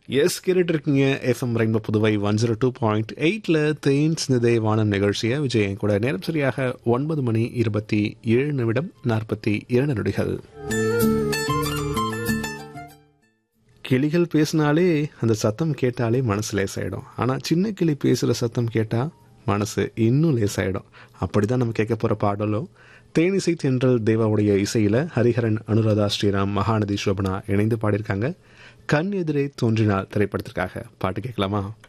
S கேட்டுட்டு இருக்கீங்க F M rainbow Puduvai one zero two point எயிட்ல தேன் சிந்ததே வானம் நிகழ்ச்சியை விஜயன் கூட நேரம் சரியாக ஒன்பது மணி இருபத்தி ஏழு நிமிடம் நாற்பத்தி இரண்டு நொடிகள் கிளிகள் பேசினாலே அந்த சத்தம் கேட்டாலே மனசு லேசாயிடும் ஆனால் சின்ன கிளி பேசுகிற சத்தம் கேட்டால் மனசு இன்னும் லேசாயிடும் அப்படிதான் நம்ம கேட்க போகிற பாடலும் தேனிசை தென்றல் தேவாவுடைய இசையில் ஹரிஹரன் அனுராதா ஸ்ரீராம் மகாநதி சோபனா இணைந்து பாடியிருக்காங்க கண் எதிரே தோன்றினால் திரைப்படத்திற்காக பாட்டு கேட்கலாமா